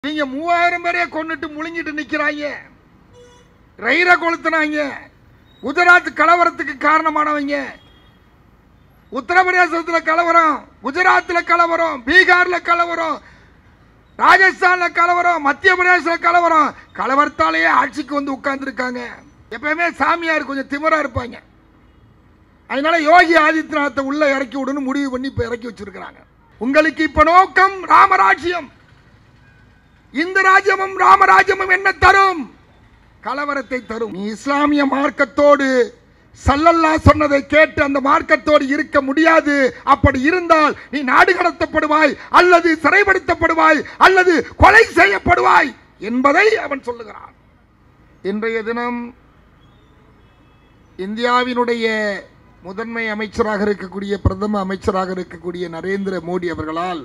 நீங்க மூவாயிரம் பேரே கொன்னுட்டு முழுங்கிட்டு நிக்கிறாங்க ரயில கொளுத்துனாங்க குஜராத் கலவரத்துக்கு காரணமானவங்க உத்தரப்பிரதேசத்துல கலவரம் குஜராத்ல கலவரம் பீகார்ல கலவரம் ராஜஸ்தான்ல கலவரம் மத்திய பிரதேசல கலவரம் கலவரத்தாலேயே ஆட்சிக்கு வந்து உட்கார்ந்துருக்காங்க எப்பயுமே சாமியார் கொஞ்சம் திமிரா இருப்பாங்க அதனால யோகி ஆதித்யநாத்தை உள்ள இறக்கி விடணும் முடிவு பண்ணி இப்ப இறக்கி வச்சிருக்கிறாங்க உங்களுக்கு இப்ப நோக்கம் ராமராஜ்யம் இந்த ராஜ்யமும் ராமராஜ்யமும் என்ன தரும் கலவரத்தை தரும் நீ இஸ்லாமிய மார்க்கத்தோடு சல்லல்லா சொன்னதை கேட்டு அந்த மார்க்கத்தோடு இருக்க முடியாது அப்படி இருந்தால் நீ நாடு கடத்தப்படுவாய் அல்லது சிறைப்படுத்தப்படுவாய் அல்லது கொலை செய்யப்படுவாய் என்பதை அவன் சொல்லுகிறான் இன்றைய தினம் இந்தியாவினுடைய முதன்மை அமைச்சராக இருக்கக்கூடிய பிரதம அமைச்சராக இருக்கக்கூடிய நரேந்திர மோடி அவர்களால்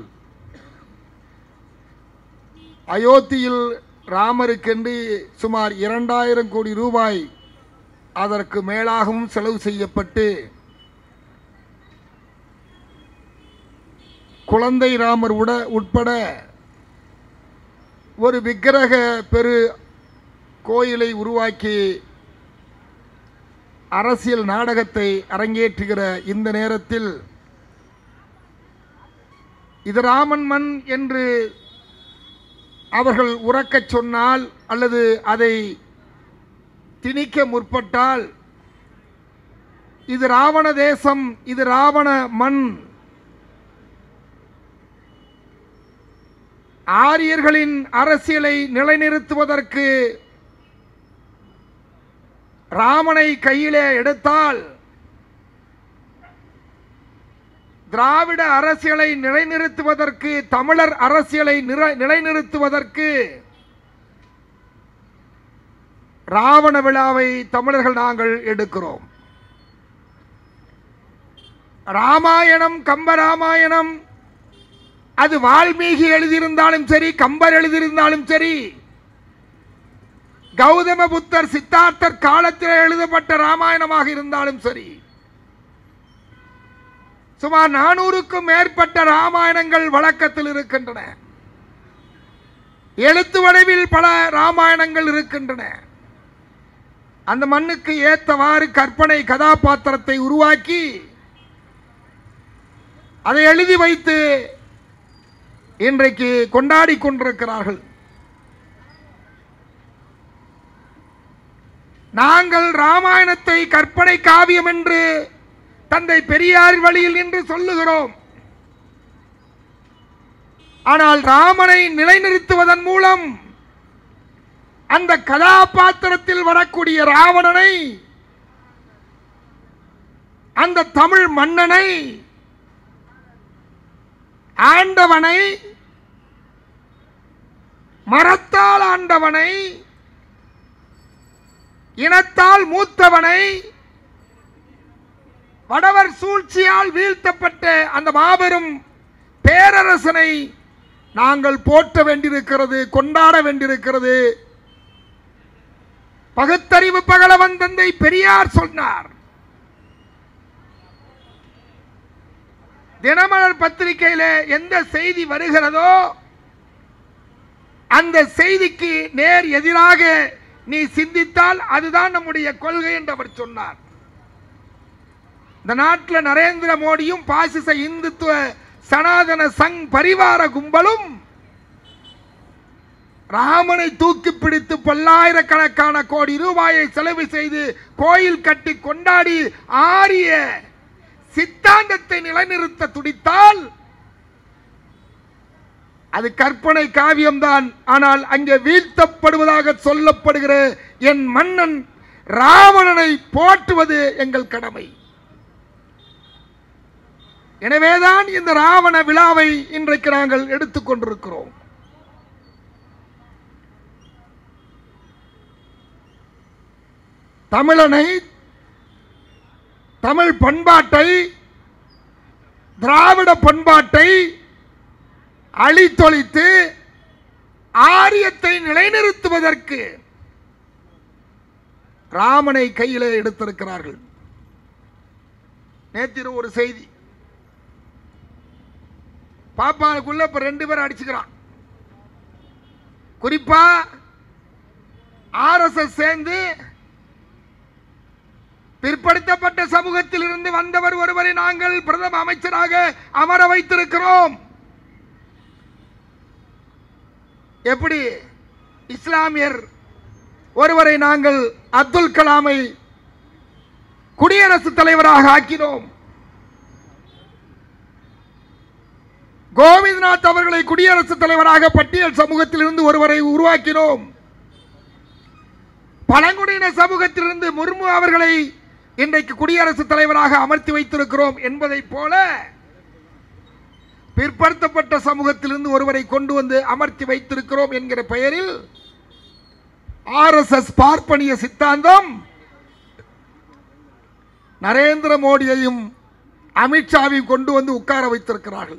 அயோத்தியில் ராமருக்கென்று சுமார் இரண்டாயிரம் கோடி ரூபாய் அதற்கு மேலாகவும் செலவு செய்யப்பட்டு குழந்தை ராமர் உட உட்பட ஒரு விக்கிரக பெரு கோயிலை உருவாக்கி அரசியல் நாடகத்தை அரங்கேற்றுகிற இந்த நேரத்தில் இது ராமன் மண் என்று அவர்கள் உறக்கச் சொன்னால் அல்லது அதை திணிக்க முற்பட்டால் இது ராவண தேசம் இது ராவண மண் ஆரியர்களின் அரசியலை நிலைநிறுத்துவதற்கு ராமனை கையிலே எடுத்தால் திராவிட அரசியலை நிலைநிறுத்துவதற்கு தமிழர் அரசியலை நிற- நிலைநிறுத்துவதற்கு ராவண விழாவை தமிழர்கள் நாங்கள் எடுக்கிறோம் ராமாயணம் கம்பராமாயணம் அது வால்மீகி எழுதியிருந்தாலும் சரி கம்பர் எழுதியிருந்தாலும் சரி கௌதம புத்தர் சித்தார்த்தர் காலத்தில் எழுதப்பட்ட ராமாயணமாக இருந்தாலும் சரி சுமார் நானூறுக்கும் மேற்பட்ட ராமாயணங்கள் வழக்கத்தில் இருக்கின்றன எழுத்து வடிவில் பல ராமாயணங்கள் இருக்கின்றன அந்த மண்ணுக்கு ஏத்தவாறு கற்பனை கதாபாத்திரத்தை உருவாக்கி அதை எழுதி வைத்து இன்றைக்கு கொண்டாடி கொண்டிருக்கிறார்கள் நாங்கள் ராமாயணத்தை கற்பனை காவியம் என்று தந்தை பெரியார் வழியில் நின்று சொல்லுகிறோம் ஆனால் ராமனை நிலைநிறுத்துவதன் மூலம் அந்த கதாபாத்திரத்தில் வரக்கூடிய ராவணனை அந்த தமிழ் மன்னனை ஆண்டவனை மரத்தால் ஆண்டவனை இனத்தால் மூத்தவனை வடவர் சூழ்ச்சியால் வீழ்த்தப்பட்ட அந்த மாபெரும் பேரரசனை நாங்கள் போற்ற வேண்டியிருக்கிறது கொண்டாட வேண்டியிருக்கிறது பகுத்தறிவு பகலவன் தந்தை பெரியார் சொன்னார் தினமலர் பத்திரிகையில எந்த செய்தி வருகிறதோ அந்த செய்திக்கு நேர் எதிராக நீ சிந்தித்தால் அதுதான் நம்முடைய கொள்கை என்று அவர் சொன்னார் இந்த நாட்டில் நரேந்திர மோடியும் பாசிச இந்துத்துவ சனாதன சங் பரிவார கும்பலும் ராமனை தூக்கி பிடித்து பல்லாயிரக்கணக்கான கோடி ரூபாயை செலவு செய்து கோயில் கட்டி கொண்டாடி ஆரிய சித்தாந்தத்தை நிலைநிறுத்த துடித்தால் அது கற்பனை காவியம்தான் ஆனால் அங்கே வீழ்த்தப்படுவதாக சொல்லப்படுகிற என் மன்னன் ராவணனை போற்றுவது எங்கள் கடமை எனவேதான் இந்த ராவண விழாவை இன்றைக்கு நாங்கள் எடுத்துக்கொண்டிருக்கிறோம் தமிழனை தமிழ் பண்பாட்டை திராவிட பண்பாட்டை அழித்தொழித்து ஆரியத்தை நிலைநிறுத்துவதற்கு ராமனை கையிலே எடுத்திருக்கிறார்கள் நேத்திரு ஒரு செய்தி பாப்பானுக்குள்ள இப்ப ரெண்டு பேரும் அடிச்சுக்கிறான் குறிப்பா ஆர்எஸ்எஸ் சேர்ந்து பிற்படுத்தப்பட்ட சமூகத்தில் இருந்து வந்தவர் ஒருவரை நாங்கள் பிரதம அமைச்சராக அமர வைத்திருக்கிறோம் எப்படி இஸ்லாமியர் ஒருவரை நாங்கள் அப்துல் கலாமை குடியரசுத் தலைவராக ஆக்கினோம் கோவிந்தநாத் அவர்களை குடியரசுத் தலைவராக பட்டியல் சமூகத்திலிருந்து ஒருவரை உருவாக்கினோம் பழங்குடியின சமூகத்திலிருந்து முர்மு அவர்களை இன்றைக்கு குடியரசுத் தலைவராக அமர்த்தி வைத்திருக்கிறோம் என்பதைப் போல பிற்படுத்தப்பட்ட சமூகத்திலிருந்து ஒருவரை கொண்டு வந்து அமர்த்தி வைத்திருக்கிறோம் என்கிற பெயரில் ஆர்எஸ்எஸ் பார்ப்பனிய சித்தாந்தம் நரேந்திர மோடியையும் அமித்ஷாவையும் கொண்டு வந்து உட்கார வைத்திருக்கிறார்கள்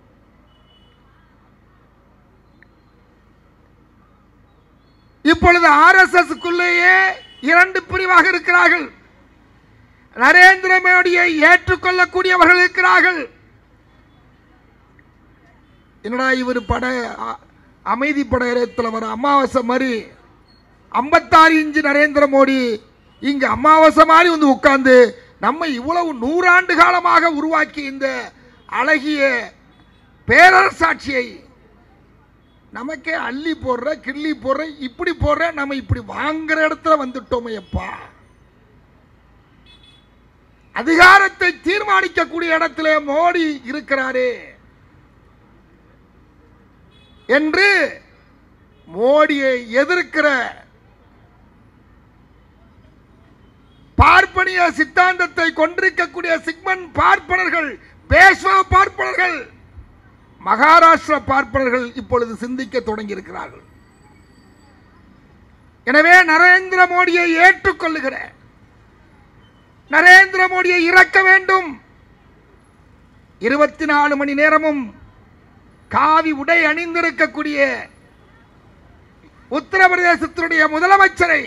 இப்பொழுது ஆர்எஸ்எஸ் இரண்டு பிரிவாக இருக்கிறார்கள் நரேந்திர மோடியை ஏற்றுக்கொள்ளக்கூடியவர்கள் இருக்கிறார்கள் என்னடா இவர் பட அ- அமைதி படையத்தில் வர அமாவாசை மாதிரி ஐம்பத்தாறு இன்ச்சு நரேந்திர மோடி இங்க அமாவாசை மாதிரி வந்து உட்கார்ந்து நம்ம இவ்வளவு நூறாண்டு காலமாக உருவாக்கிய இந்த அழகிய பேரரசாட்சியை நமக்கே அள்ளி போடுற கிள்ளி போடுற இப்படி போடுற நம்ம இப்படி வாங்குற இடத்துல வந்துட்டோமே அப்பா அதிகாரத்தை தீர்மானிக்கக்கூடிய இடத்துல மோடி இருக்கிறாரே என்று மோடியை எதிர்க்கிற பார்ப்பனிய சித்தாந்தத்தை கொண்டிருக்கக்கூடிய சிக்மன் பார்ப்பனர்கள் பேஷ்வா பார்ப்பனர்கள் மகாராஷ்டிர பார்ப்பனர்கள் இப்பொழுது சிந்திக்க தொடங்கியிருக்கிறார்கள் எனவே நரேந்திர மோடியை ஏற்றுக்கொள்ளுகிற நரேந்திர மோடியை இறக்க வேண்டும் இருபத்தி நாலு மணி நேரமும் காவி உடை அணிந்திருக்கக்கூடிய உத்தரப்பிரதேசத்தினுடைய முதலமைச்சரை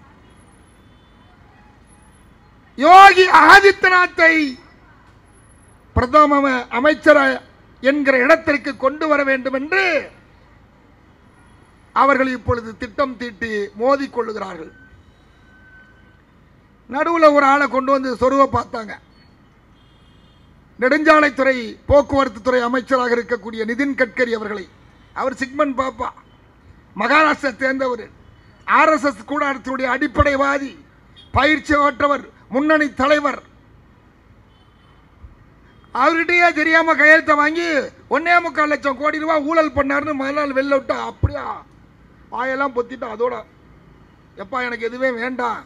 யோகி ஆதித்யநாத்தை பிரதம அமைச்சர் என்கிற இடத்திற்கு கொண்டு வர வேண்டும் என்று அவர்கள் இப்பொழுது திட்டம் தீட்டி மோதிக் கொள்ளுகிறார்கள் நடுவில் ஒரு ஆளை கொண்டு வந்து சொருவ பார்த்தாங்க நெடுஞ்சாலைத்துறை போக்குவரத்து துறை அமைச்சராக இருக்கக்கூடிய நிதின் கட்கரி அவர்களை அவர் சிக்மன் பாப்பா மகாராஷ்டிரா சேர்ந்தவர் ஆர்எஸ்எஸ் கூடாரத்தினுடைய அடிப்படைவாதி பயிற்சி ஓற்றவர் முன்னணி தலைவர் அவர்கிட்டயே தெரியாம கையெழுத்தை வாங்கி ஒன்னே முக்கால் லட்சம் கோடி ரூபாய் ஊழல் பண்ணாருன்னு முதல் நாள் வெளில விட்டா அப்படியா வாயெல்லாம் பொத்திட்டா அதோட எப்பா எனக்கு எதுவே வேண்டாம்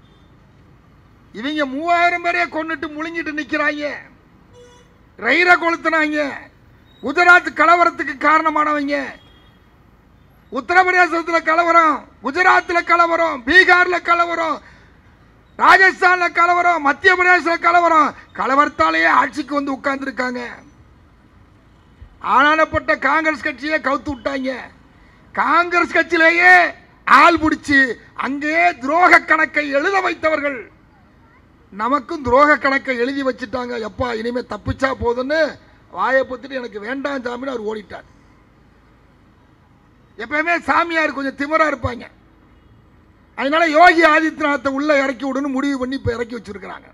இவங்க மூவாயிரம் பேரையே கொண்டுட்டு முழுங்கிட்டு நிக்கிறாங்க ரயிலை கொளுத்துனாங்க குஜராத் கலவரத்துக்கு காரணமானவங்க உத்தரப்பிரதேசத்தில் கலவரம் குஜராத்தில் கலவரம் பீகார்ல கலவரம் ராஜஸ்தான்ல கலவரம் மத்திய பிரதேசத்தில் கலவரம் கலவரத்தாலேயே ஆட்சிக்கு வந்து உட்கார்ந்துருக்காங்க ஆனானப்பட்ட காங்கிரஸ் கட்சியை கவுத்து விட்டாங்க காங்கிரஸ் கட்சியிலேயே ஆள் பிடிச்சி அங்கேயே துரோக கணக்கை எழுத வைத்தவர்கள் நமக்கும் துரோக கணக்கை எழுதி வச்சுட்டாங்க எப்பா இனிமே தப்பிச்சா போதுன்னு வாயை பத்திட்டு எனக்கு வேண்டாம் சாமின்னு அவர் ஓடிட்டார் எப்பயுமே சாமியார் கொஞ்சம் திமிரா இருப்பாங்க அதனால யோகி ஆதித்யநாத்தை உள்ள இறக்கி விடணும் முடிவு பண்ணி இப்ப இறக்கி வச்சிருக்கிறாங்க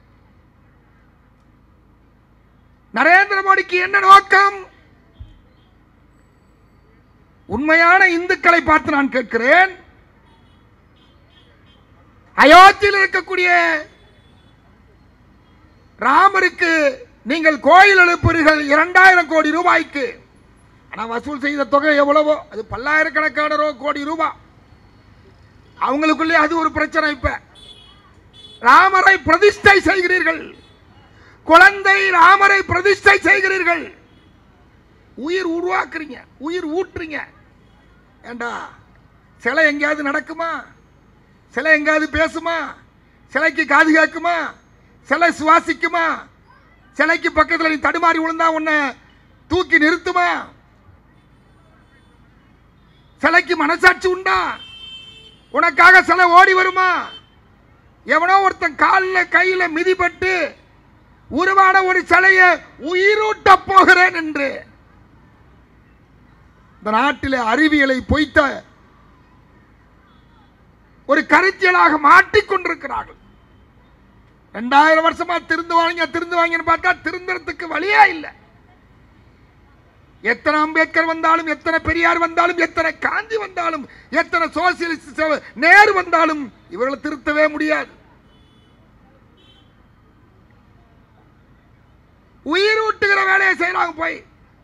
நரேந்திர மோடிக்கு என்ன நோக்கம் உண்மையான இந்துக்களை பார்த்து நான் கேட்கிறேன் அயோத்தியில் இருக்கக்கூடிய ராமருக்கு நீங்கள் கோயில் எழுப்புறீர்கள் இரண்டாயிரம் கோடி ரூபாய்க்கு ஆனா வசூல் செய்த தொகை எவ்வளவோ அது பல்லாயிரக்கணக்கான ரூபா- கோடி ரூபாய் அவங்களுக்குள்ளே அது ஒரு பிரச்சனை இப்ப ராமரை பிரதிஷ்டை செய்கிறீர்கள் குழந்தை ராமரை பிரதிஷ்டை செய்கிறீர்கள் உயிர் உருவாக்குறீங்க உயிர் ஊட்டுறீங்க ஏண்டா சிலை எங்கேயாவது நடக்குமா சிலை எங்கேயாவது பேசுமா சிலைக்கு காது கேட்குமா சிலை சுவாசிக்குமா சிலைக்கு பக்கத்தில் நீ தடுமாறி விழுந்தா உன்னை தூக்கி நிறுத்துமா சிலைக்கு மனசாட்சி உண்டா உனக்காக சிலை ஓடி வருமா எவனோ ஒருத்தன் காலில் கையில மிதிபட்டு உருவான ஒரு சிலையை உயிரூட்ட போகிறேன் என்று இந்த நாட்டிலே அறிவியலை பொய்த்த ஒரு கருத்தியலாக மாட்டிக் கொண்டிருக்கிறார்கள் ரெண்டாயிரம் வருஷமா திருந்து வாங்க திருந்து வாங்கன்னு பார்த்தா திருந்துறதுக்கு வழியே இல்லை எத்தனை அம்பேத்கர் வந்தாலும் எத்தனை பெரியார் வந்தாலும் எத்தனை காந்தி வந்தாலும் எத்தனை சோசியலிஸ்ட் நேரு வந்தாலும் இவர்களை திருத்தவே முடியாது உயிர் ஊட்டுகிற வேலையை செய்யறாங்க போய்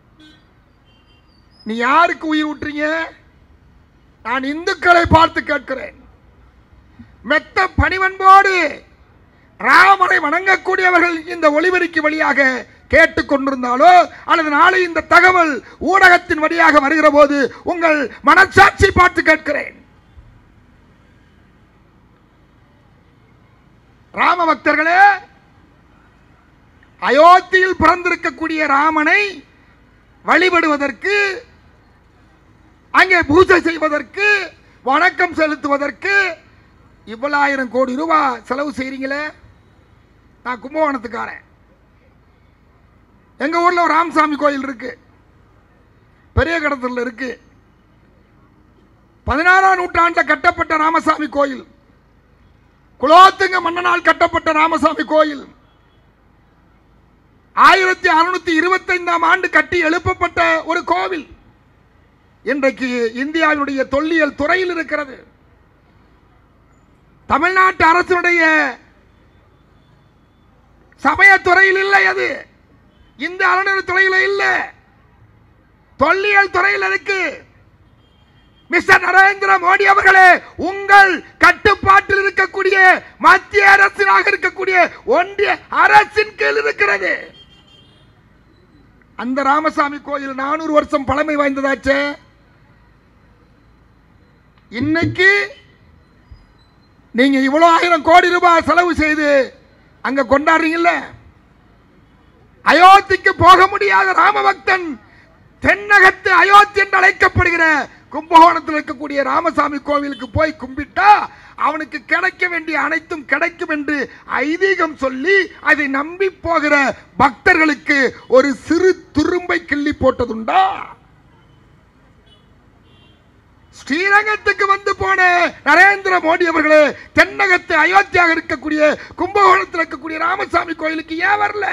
நீ யாருக்கு உயிர் ஊட்டுறீங்க நான் இந்துக்களை பார்த்து கேட்கிறேன் மெத்த பணிவன்போடு ராமனை வணங்கக்கூடியவர்கள் இந்த ஒளிபெருக்கி வழியாக கேட்டுக் கொண்டிருந்தாலோ அல்லது நாளை இந்த தகவல் ஊடகத்தின் வழியாக வருகிற போது உங்கள் மனசாட்சி பார்த்து கேட்கிறேன் ராம பக்தர்களே அயோத்தியில் பிறந்திருக்கக்கூடிய ராமனை வழிபடுவதற்கு அங்கே பூஜை செய்வதற்கு வணக்கம் செலுத்துவதற்கு இவ்வளாயிரம் கோடி ரூபாய் செலவு செய்றீங்களே நான் கும்பகோணத்துக்காரன் எங்க ஊர்ல ஒரு ராமசாமி கோயில் இருக்கு பெரிய கடத்தல இருக்கு பதினாறாம் நூற்றாண்டில் கட்டப்பட்ட ராமசாமி கோயில் குலோத்துங்க மன்னனால் கட்டப்பட்ட ராமசாமி கோயில் ஆயிரத்தி அறுநூத்தி இருபத்தைந்தாம் ஆண்டு கட்டி எழுப்பப்பட்ட ஒரு கோவில் இன்றைக்கு இந்தியாவினுடைய தொல்லியல் துறையில் இருக்கிறது தமிழ்நாட்டு அரசுடைய சமயத்துறையில் இல்லை அது இந்த அறநிலைத்துறையில் இல்லை தொல்லியல் துறையில் இருக்கு மிஸ்டர் நரேந்திர மோடி அவர்களே உங்கள் கட்டுப்பாட்டில் இருக்கக்கூடிய மத்திய அரசினாக இருக்கக்கூடிய ஒன்றிய அரசின் கீழ் இருக்கிறது அந்த ராமசாமி கோயில் நானூறு வருஷம் பழமை வாய்ந்ததாச்சே இன்னைக்கு நீங்க இவ்வளவு ஆயிரம் கோடி ரூபாய் செலவு செய்து அங்க கொண்டாடுறீங்கல்ல அயோத்திக்கு போக முடியாத ராமபக்தன் தென்னகத்து அயோத்தி என்று அழைக்கப்படுகிற கும்பகோணத்தில் இருக்கக்கூடிய ராமசாமி கோவிலுக்கு போய் கும்பிட்டா அவனுக்கு கிடைக்க வேண்டிய அனைத்தும் கிடைக்கும் என்று ஐதீகம் சொல்லி அதை நம்பி போகிற பக்தர்களுக்கு ஒரு சிறு துரும்பை கிள்ளி போட்டதுண்டா ஸ்ரீரங்கத்துக்கு வந்து போன நரேந்திர மோடி அவர்களே தென்னகத்து அயோத்தியாக இருக்கக்கூடிய கும்பகோணத்தில் இருக்கக்கூடிய ராமசாமி கோயிலுக்கு ஏன் வரல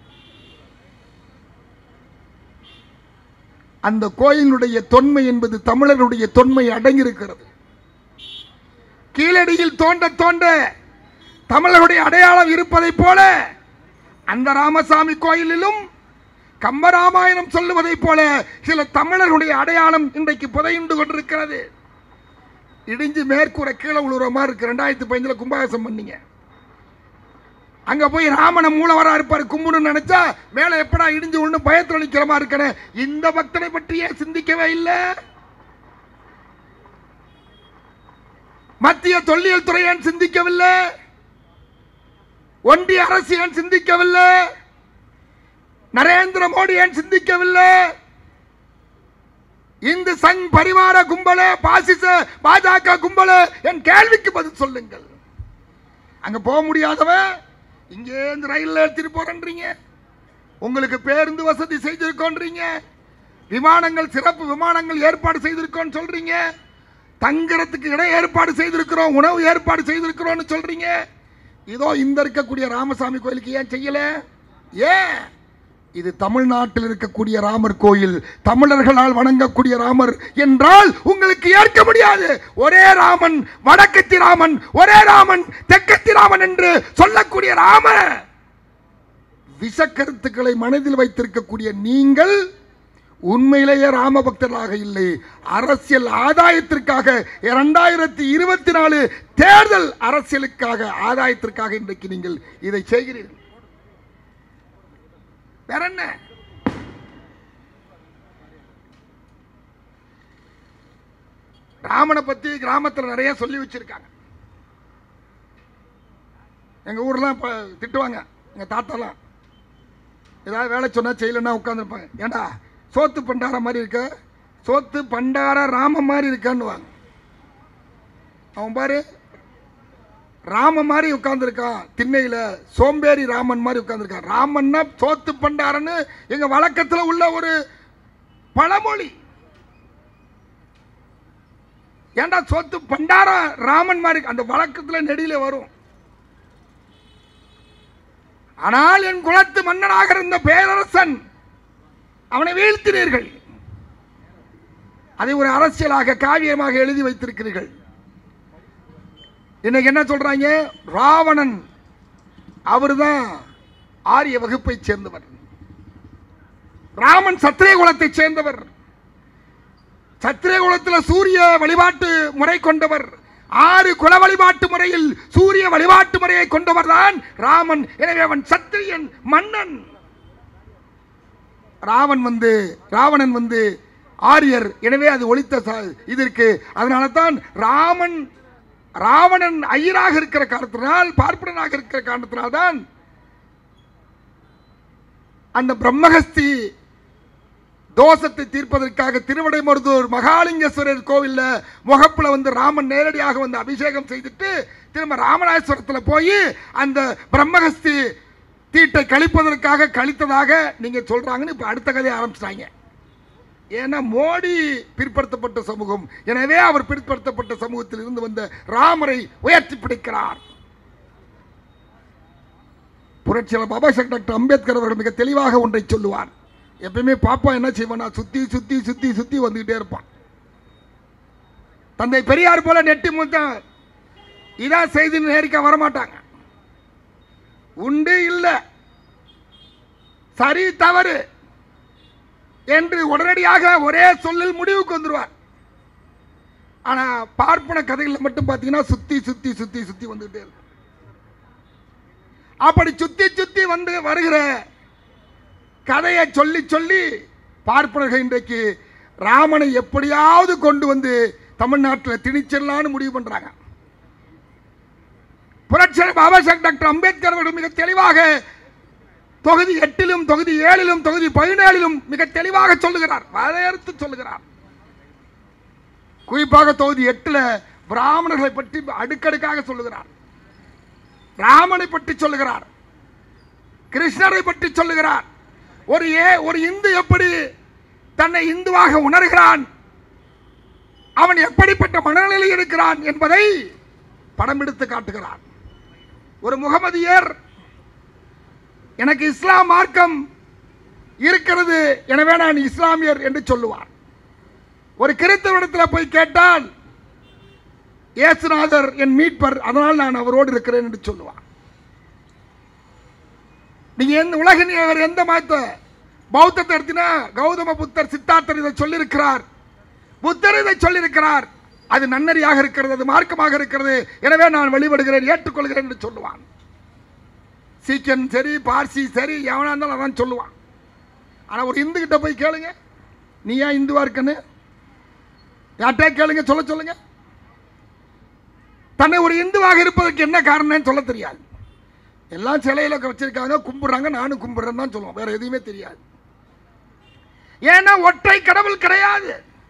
அந்த கோயிலுடைய தொன்மை என்பது தமிழருடைய தொன்மை அடங்கியிருக்கிறது கீழடியில் தோண்ட தோண்ட தமிழருடைய அடையாளம் இருப்பதைப் போல அந்த ராமசாமி கோயிலிலும் கம்பராமாயணம் சொல்லுவதைப் போல சில தமிழர்களுடைய அடையாளம் இன்றைக்கு புதையுண்டு கொண்டிருக்கிறது இடிஞ்சு மேற்கூரை கீழே விழுற மாதிரி இருக்கு ரெண்டாயிரத்தி பதினஞ்சுல கும்பாபிஷம் பண்ணீங்க அங்க போய் ராமனை மூலவரா இருப்பாரு கும்பிடுன்னு நினைச்சா மேல எப்படா இடிஞ்சு ஒண்ணு பயத்துல நிக்கிற மாதிரி இருக்கனே இந்த பக்தனை பற்றியே சிந்திக்கவே இல்லை மத்திய தொல்லியல் துறை ஏன் சிந்திக்கவில்லை ஒன்றிய அரசு ஏன் சிந்திக்கவில்லை நரேந்திர மோடி ஏன் சிந்திக்கவில்லை இந்து சங் பரிவார கும்பல பாசிச பாஜக கும்பல என் கேள்விக்கு பதில் சொல்லுங்கள் அங்க போக முடியாதவன் இங்கே இருந்து ரயில்ல எடுத்துட்டு போறேன்றீங்க உங்களுக்கு பேருந்து வசதி செய்திருக்கோன்றீங்க விமானங்கள் சிறப்பு விமானங்கள் ஏற்பாடு செய்திருக்கோம்னு சொல்றீங்க தங்குறதுக்கு இடம் ஏற்பாடு செய்திருக்கிறோம் உணவு ஏற்பாடு செய்திருக்கிறோம்னு சொல்றீங்க இதோ இந்த இருக்கக்கூடிய ராமசாமி கோயிலுக்கு ஏன் செய்யல ஏன் இது தமிழ்நாட்டில் இருக்கக்கூடிய ராமர் கோயில் தமிழர்களால் வணங்கக்கூடிய ராமர் என்றால் உங்களுக்கு ஏற்க முடியாது ஒரே ராமன் வடக்கத்தி ராமன் ஒரே ராமன் தெற்கத்தி ராமன் என்று சொல்லக்கூடிய ராம விஷக்கருத்துக்களை மனதில் வைத்திருக்கக்கூடிய நீங்கள் உண்மையிலேயே ராம பக்தர்களாக இல்லை அரசியல் ஆதாயத்திற்காக இரண்டாயிரத்தி இருபத்தி நாலு தேர்தல் அரசியலுக்காக ஆதாயத்திற்காக இன்றைக்கு நீங்கள் இதை செய்கிறீர்கள் வேற என்ன ராமனை பத்தி கிராமத்தில் நிறைய சொல்லி வச்சிருக்காங்க எங்க ஊர்லாம் இப்ப திட்டுவாங்க எங்க தாத்தாலாம் ஏதாவது வேலை சொன்னா செய்யலன்னா உட்காந்துருப்பாங்க ஏண்டா சோத்து பண்டார மாதிரி இருக்க சோத்து பண்டார ராம மாதிரி இருக்கான்னுவாங்க அவன் பாரு ராம மாதிரி உட்கார்ந்துருக்கான் திண்ணையில சோம்பேறி ராமன் மாதிரி உட்கார்ந்துருக்கான் ராமன்னா சோத்து பண்டாரன்னு எங்க வழக்கத்துல உள்ள ஒரு பழமொழி ஏன்டா சொத்து பண்டாரம் ராமன் மாதிரி அந்த வழக்கத்துல நெடியில வரும் ஆனால் என் குலத்து மன்னனாக இருந்த பேரரசன் அவனை வீழ்த்தினீர்கள் அதை ஒரு அரசியலாக காவியமாக எழுதி வைத்திருக்கிறீர்கள் இன்னைக்கு என்ன சொல்றாங்க ராவணன் அவர்தான் ஆரிய வகுப்பைச் சேர்ந்தவர் ராமன் சத்திரிய குலத்தைச் சேர்ந்தவர் சத்திரிய குலத்தில் சூரிய வழிபாட்டு முறை கொண்டவர் ஆறு குல வழிபாட்டு முறையில் சூரிய வழிபாட்டு முறையை கொண்டவர் தான் ராமன் எனவே அவன் சத்திரியன் மன்னன் ராவன் வந்து ராவணன் வந்து ஆரியர் எனவே அது ஒழித்த ச- இது இருக்கு அதனால தான் ராமன் ராவணன் ஐயராக இருக்கிற காரணத்தினால் பார்ப்பனனாக இருக்கிற காரணத்தினால்தான் அந்த பிரம்மஹஸ்தி தோஷத்தை தீர்ப்பதற்காக திருவிடைமருதூர் மகாலிங்கேஸ்வரர் கோவில்ல முகப்புல வந்து ராமன் நேரடியாக வந்து அபிஷேகம் செய்துட்டு திரும்ப ராமநாதேஸ்வரத்துல போய் அந்த பிரம்மஹஸ்தி தீட்டை கழிப்பதற்காக கழித்ததாக நீங்க சொல்றாங்கன்னு இப்ப அடுத்த கதையை ஆரம்பிச்சிட்டாங்க ஏன்னா மோடி பிற்படுத்தப்பட்ட சமூகம் எனவே அவர் பிற்படுத்தப்பட்ட சமூகத்தில் இருந்து வந்த ராமரை உயர்த்தி பிடிக்கிறார் புரட்சியாளர் பாபா சாஹேப் டாக்டர் அம்பேத்கர் அவர்கள் மிக தெளிவாக ஒன்றை சொல்லுவார் எப்பயுமே பாப்பா என்ன செய்வானா சுத்தி சுத்தி சுத்தி சுத்தி வந்துகிட்டே இருப்பான் தந்தை பெரியார் போல நெட்டி முத்தம் இதான் செய்தி நேரிக்க வரமாட்டாங்க உண்டு இல்லை சரி தவறு என்று உடனடியாக ஒரே சொல்லில் முடிவுக்கு வந்துருவார் ஆனா பார்ப்பன கதைகளில் மட்டும் பார்த்தீங்கன்னா சுத்தி சுத்தி சுத்தி சுத்தி வந்துகிட்டே இருக்கும் அப்படி சுத்தி சுத்தி வந்து வருகிற கதையை சொல்லி சொல்லி பார்ப்பனர்கள் இன்றைக்கு ராமனை எப்படியாவது கொண்டு வந்து தமிழ்நாட்டில் திணிச்சிடலான்னு முடிவு பண்றாங்க புரட்சியர் பாபா சாஹேப் டாக்டர் அம்பேத்கர் அவர்கள் மிக தெளிவாக தொகுதி எட்டிலும் தொகுதி ஏழிலும் தொகுதி பதினேழிலும் மிக தெளிவாக சொல்லுகிறார் வரையறுத்து சொல்லுகிறார் குறிப்பாக தொகுதி எட்டுல பிராமணர்களை பற்றி அடுக்கடுக்காக சொல்லுகிறார் ராமனை பற்றி சொல்லுகிறார் கிருஷ்ணரை பற்றி சொல்லுகிறார் ஒரு ஏ ஒரு இந்து எப்படி தன்னை இந்துவாக உணர்கிறான் அவன் எப்படிப்பட்ட மனநிலையில் இருக்கிறான் என்பதை படம் எடுத்து காட்டுகிறார் ஒரு முகமதியர் எனக்கு இஸ்லாம் மார்க்கம் இருக்கிறது எனவே நான் இஸ்லாமியர் என்று சொல்லுவார் ஒரு கிறிஸ்தவனிடத்தில் போய் கேட்டால் இயேசுநாதர் என் மீட்பர் அதனால் நான் அவரோடு இருக்கிறேன் என்று சொல்லுவார் நீங்க எந்த உலக நீர் எந்த மதத்தை பௌத்தத்தை எடுத்தினா கௌதம புத்தர் சித்தார்த்தர் இதை சொல்லியிருக்கிறார் புத்தர் இதை சொல்லியிருக்கிறார் அது நன்னறியாக இருக்கிறது அது மார்க்கமாக இருக்கிறது எனவே நான் வழிபடுகிறேன் ஏற்றுக்கொள்கிறேன் என்று சொல்லுவான் சீக்கியன் சரி பார்சி சரி எவனா இருந்தாலும் அதான் சொல்லுவான் ஆனால் ஒரு இந்து கிட்ட போய் கேளுங்க நீ ஏன் இந்துவா இருக்கன்னு யார்கிட்ட கேளுங்க சொல்ல சொல்லுங்க தன்னை ஒரு இந்துவாக இருப்பதற்கு என்ன காரணம்னு சொல்ல தெரியாது எல்லாம் சிலையில வச்சிருக்காங்க கும்பிடுறாங்க நானும் கும்பிடுறேன்னு தான் சொல்லுவோம் வேற எதுவுமே தெரியாது ஏன்னா ஒற்றை கடவுள் கிடையாது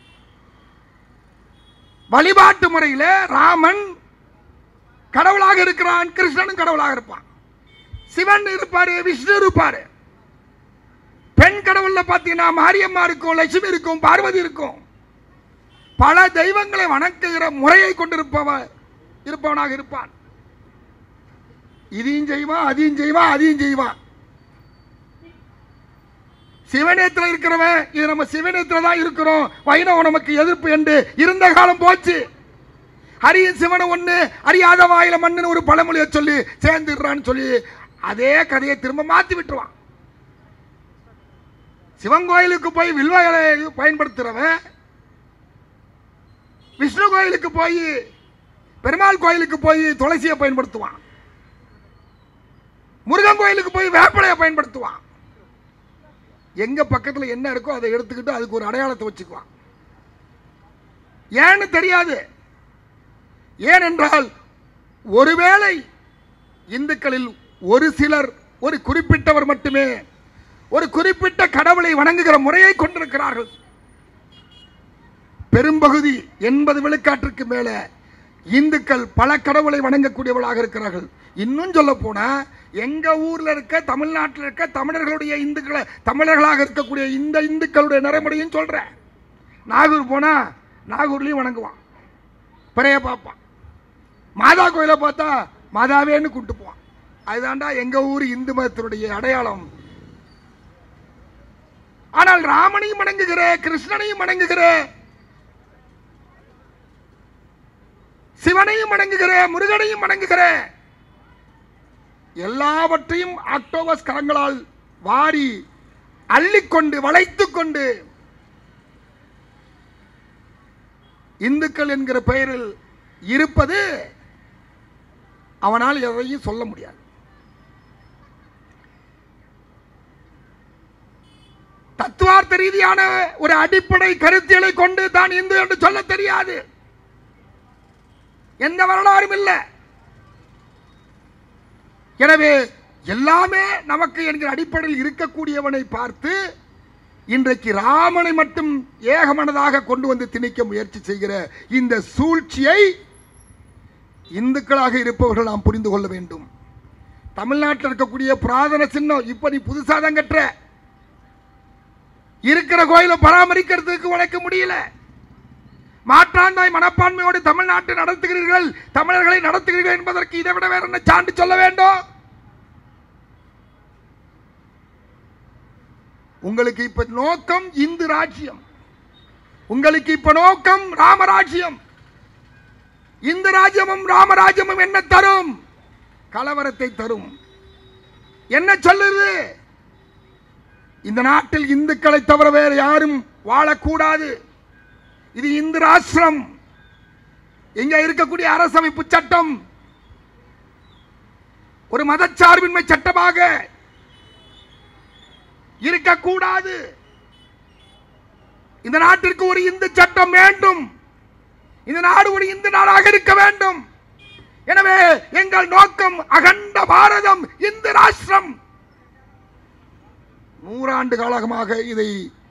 வழிபாட்டு முறையில் ராமன் கடவுளாக இருக்கிறான் கிருஷ்ணனும் கடவுளாக இருப்பான் சிவன் இருப்பாரு விஷ்ணு இருப்பாரு பெண் கடவுள்ல பாத்தீங்கன்னா மாரியம்மா இருக்கும் லட்சுமி இருக்கும் பார்வதி இருக்கும் பல தெய்வங்களை வணங்குகிற முறையை கொண்டிருப்பவ இருப்பவனாக இருப்பான் இதையும் செய்வான் அதையும் செய்வான் அதையும் செய்வான் சிவனேத்துல இருக்கிறவன் இது நம்ம சிவனேத்துல தான் இருக்கிறோம் வைணவம் நமக்கு எதிர்ப்பு என்று இருந்த காலம் போச்சு ஹரியின் சிவனை ஒண்ணு அறியாத வாயில மண்ணுன்னு ஒரு பழமொழியை சொல்லி சேர்ந்துடுறான்னு சொல்லி அதே கதையை திரும்ப மாத்தி விட்டுருவான் சிவன் கோயிலுக்கு போய் வில்வ இலையை பயன்படுத்துறவன் விஷ்ணு கோயிலுக்கு போய் பெருமாள் கோயிலுக்கு போய் துளசியை பயன்படுத்துவான் முருகன் கோயிலுக்கு போய் வேப்பலையை பயன்படுத்துவான் எங்க பக்கத்துல என்ன இருக்கோ அதை எடுத்துக்கிட்டு அதுக்கு ஒரு அடையாளத்தை வச்சுக்குவான் ஏன்னு தெரியாது ஏனென்றால் ஒருவேளை இந்துக்களில் ஒரு சிலர் ஒரு குறிப்பிட்டவர் மட்டுமே ஒரு குறிப்பிட்ட கடவுளை வணங்குகிற முறையை கொண்டிருக்கிறார்கள் பெரும்பகுதி எண்பது விழுக்காட்டிற்கு மேல இந்துக்கள் பல கடவுளை வணங்கக்கூடியவர்களாக இருக்கிறார்கள் இன்னும் சொல்ல போனா எங்க ஊர்ல இருக்க தமிழ்நாட்டில் இருக்க தமிழர்களுடைய இந்துக்களை தமிழர்களாக இருக்கக்கூடிய இந்த இந்துக்களுடைய நடைமுறையும் சொல்றேன் நாகூர் போனா நாகூர்லயும் வணங்குவான் பிறைய பார்ப்பான் மாதா கோயிலை பார்த்தா மாதாவேன்னு கூட்டு போவான் அதுதான்டா எங்க ஊர் இந்து மதத்தினுடைய அடையாளம் ஆனால் ராமனையும் வணங்குகிற கிருஷ்ணனையும் வணங்குகிற சிவனையும் வணங்குகிற முருகனையும் வணங்குகிற எல்லாவற்றையும் ஆக்டோபஸ் கரங்களால் வாரி அள்ளிக்கொண்டு வளைத்துக் கொண்டு இந்துக்கள் என்கிற பெயரில் இருப்பது அவனால் எதையும் சொல்ல முடியாது தத்துவார்த்த ரீதியான ஒரு அடிப்படை கருத்தியலை கொண்டு தான் இந்து என்று சொல்ல தெரியாது எந்த வரலாறும் இல்லை எனவே எல்லாமே நமக்கு என்கிற அடிப்படையில் இருக்கக்கூடியவனை பார்த்து இன்றைக்கு ராமனை மட்டும் ஏகமனதாக கொண்டு வந்து திணிக்க முயற்சி செய்கிற இந்த சூழ்ச்சியை இந்துக்களாக இருப்பவர்கள் நாம் புரிந்து கொள்ள வேண்டும் தமிழ்நாட்டில் இருக்கக்கூடிய புராதன சின்னம் இப்ப நீ புதுசா தான் கட்டுற இருக்கிற கோயிலை பராமரிக்கிறதுக்கு உனக்கு முடியல மாற்றாந்தாய் மனப்பான்மையோடு தமிழ்நாட்டை நடத்துகிறீர்கள் தமிழர்களை நடத்துகிறீர்கள் என்பதற்கு இதை விட வேற என்ன சான்று சொல்ல வேண்டும் உங்களுக்கு இப்ப நோக்கம் இந்து ராஜ்யம் உங்களுக்கு இப்ப நோக்கம் ராமராஜ்யம் இந்து ராஜ்யமும் ராமராஜ்யமும் என்ன தரும் கலவரத்தை தரும் என்ன சொல்லுது இந்த நாட்டில் இந்துக்களை தவிர வேறு யாரும் வாழக்கூடாது இது இந்து ராஷ்டிரம் இங்க இருக்கக்கூடிய அரசமைப்பு சட்டம் ஒரு மதச்சார்பின்மை சட்டமாக இருக்கக்கூடாது இந்த நாட்டிற்கு ஒரு இந்து சட்டம் வேண்டும் இந்த நாடு ஒரு இந்து நாடாக இருக்க வேண்டும் எனவே எங்கள் நோக்கம் அகண்ட பாரதம் இந்து ராஷ்டிரம் நூறாண்டு காலமாக இதை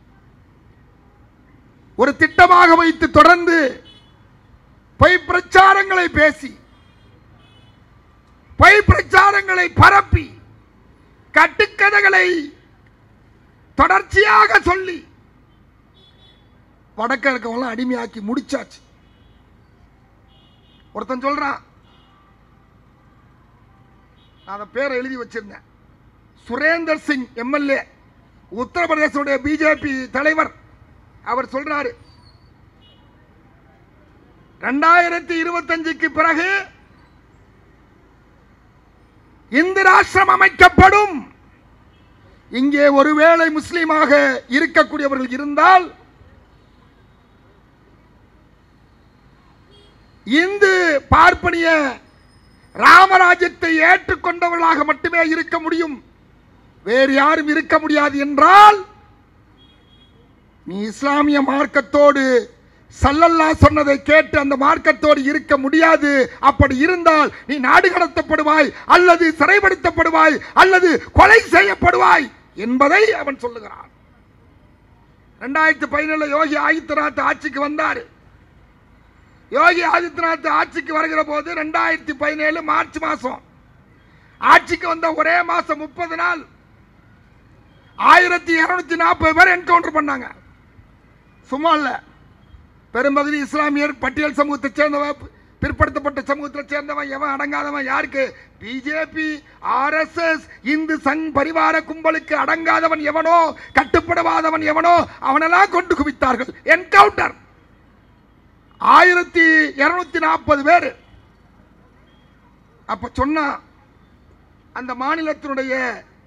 ஒரு திட்டமாக வைத்து தொடர்ந்து பொய் பிரச்சாரங்களை பேசி பொய் பிரச்சாரங்களை பரப்பி கட்டுக்கதைகளை தொடர்ச்சியாக சொல்லி வடக்க இருக்கவங்களாம் அடிமையாக்கி முடிச்சாச்சு ஒருத்தன் சொல்றான் நான் அந்த பேரை எழுதி வச்சிருந்தேன் சுரேந்தர் சிங் எம்எல்ஏ உத்தரப்பிரதேசனுடைய பிஜேபி தலைவர் அவர் சொல்றாரு ரெண்டாயிரத்தி இருபத்தஞ்சுக்கு பிறகு இந்து ராஷ்டிரம் அமைக்கப்படும் இங்கே ஒருவேளை முஸ்லீமாக இருக்கக்கூடியவர்கள் இருந்தால் இந்து பார்ப்பனிய ராமராஜ்யத்தை ஏற்றுக்கொண்டவர்களாக மட்டுமே இருக்க முடியும் வேறு யாரும் இருக்க முடியாது என்றால் நீ இஸ்லாமிய மார்க்கத்தோடு சல்லல்லா சொன்னதை கேட்டு அந்த மார்க்கத்தோடு இருக்க முடியாது அப்படி இருந்தால் நீ நாடு கடத்தப்படுவாய் அல்லது சிறைப்படுத்தப்படுவாய் அல்லது கொலை செய்யப்படுவாய் என்பதை அவன் சொல்லுகிறான் ரெண்டாயிரத்தி பதினேழுல யோகி ஆதித்யநாத் ஆட்சிக்கு வந்தார் யோகி ஆதித்யநாத் ஆட்சிக்கு வருகிற போது ரெண்டாயிரத்தி பதினேழு மார்ச் மாசம் ஆட்சிக்கு வந்த ஒரே மாசம் முப்பது நாள் ஆயிரத்தி இருநூத்தி நாற்பது பேர் என்கவுண்டர் பண்ணாங்க சும்மா இல்ல பெரும்பகுதி இஸ்லாமியர் பட்டியல் சமூகத்தை சேர்ந்தவன் பிற்படுத்தப்பட்ட சமூகத்தை சேர்ந்தவன் எவன் அடங்காதவன் யாருக்கு பிஜேபி ஆர்எஸ்எஸ் இந்து சங் பரிவார கும்பலுக்கு அடங்காதவன் எவனோ கட்டுப்படாதவன் எவனோ அவனெல்லாம் கொண்டு குவித்தார்கள் என்கவுண்டர் ஆயிரத்தி இருநூத்தி நாற்பது பேர் அப்ப சொன்னா அந்த மாநிலத்தினுடைய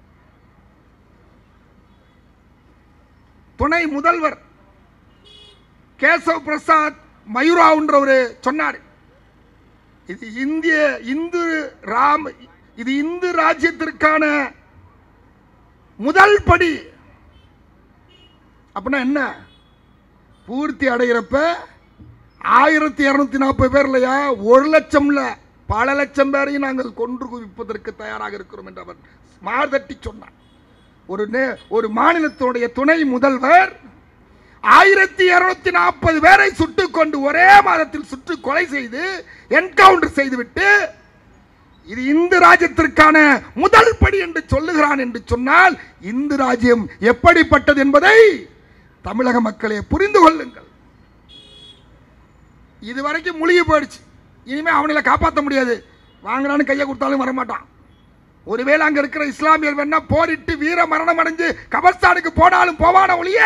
துணை முதல்வர் கேசவ் பிரசாத் மயூராவுன்றவர் சொன்னார் இது இந்திய இந்து ராம் இது இந்து ராஜ்யத்திற்கான முதல் படி அப்படின்னா என்ன பூர்த்தி அடைகிறப்ப ஆயிரத்தி இரநூத்தி நாற்பது பேர் இல்லையா ஒரு லட்சம்ல பல லட்சம் பேரையும் நாங்கள் கொன்று குவிப்பதற்கு தயாராக இருக்கிறோம் என்று அவர் மார்தட்டி சொன்னார் ஒரு நே- ஒரு மாநிலத்தினுடைய துணை முதல்வர் ஆயிரத்தி இருநூத்தி நாற்பது பேரை சுட்டுக் கொண்டு ஒரே மாதத்தில் சுட்டு கொலை செய்து என்கவுண்டர் செய்துவிட்டு இது இந்து ராஜ்யத்திற்கான முதல் படி என்று சொல்லுகிறான் என்று சொன்னால் இந்து ராஜ்யம் எப்படிப்பட்டது என்பதை தமிழக மக்களே புரிந்து கொள்ளுங்கள் இது வரைக்கும் முழுகி போயிடுச்சு இனிமே அவனை காப்பாற்ற முடியாது வாங்குறான்னு கையை கொடுத்தாலும் வரமாட்டான் ஒருவேளை அங்க இருக்கிற இஸ்லாமியர் வேணா போரிட்டு வீர மரணம் அடைஞ்சு கபர்ஸ்தானுக்கு போனாலும் போவான ஒழிய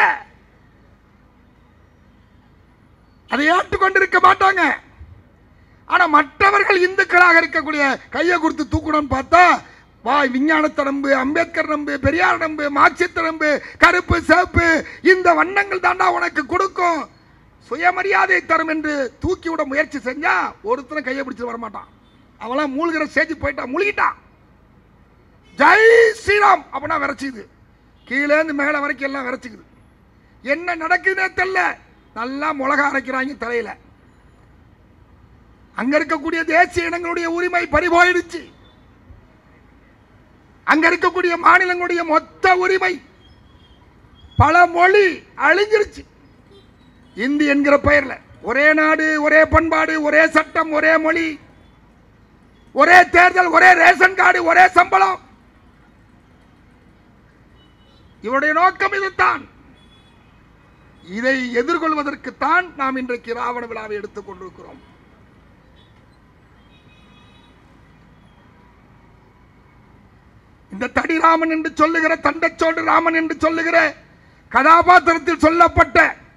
அதை ஏற்றுக்கொண்டிருக்க மாட்டாங்க ஆனா மற்றவர்கள் இந்துக்களாக இருக்கக்கூடிய கையை கொடுத்து தூக்கணும்னு பார்த்தா வாய் விஞ்ஞானத்த நம்பு அம்பேத்கர் நம்பு பெரியார் நம்பு மார்க்சிஸ்ட் நம்பு கருப்பு சிவப்பு இந்த வண்ணங்கள் தாண்டா உனக்கு கொடுக்கும் சுயமரியாதை தரும் என்று தூக்கி விட முயற்சி செஞ்சா ஒருத்தரும் கையை பிடிச்சு வரமாட்டான் அவன்லாம் மூழ்கிற ஸ்டேஜ் போயிட்டான் முழுகிட்டான் ஜெய் ஸ்ரீராம் அப்படின்னா விரைச்சிக்குது கீழேந்து மேலே வரைக்கும் எல்லாம் விரைச்சிக்குது என்ன நடக்குதுன்னே தெரியல நல்லா மிளகா அரைக்கிறாங்க தலையில அங்க இருக்கக்கூடிய தேசிய இனங்களுடைய உரிமை பறிபோயிடுச்சு அங்க இருக்கக்கூடிய மாநிலங்களுடைய மொத்த உரிமை பல மொழி அழிஞ்சிருச்சு இந்தி என்கிற பெயர்ல ஒரே நாடு ஒரே பண்பாடு ஒரே சட்டம் ஒரே மொழி ஒரே தேர்தல் ஒரே ரேஷன் கார்டு ஒரே சம்பளம் இவருடைய நோக்கம் இதுதான் இதை எதிர்கொள்வதற்குத்தான் நாம் இன்றைக்கு ராவண விழாவை எடுத்துக் கொண்டிருக்கிறோம் இந்த தடி ராமன் என்று சொல்லுகிற தண்டச்சோடு ராமன் என்று சொல்லுகிற கதாபாத்திரத்தில் சொல்லப்பட்ட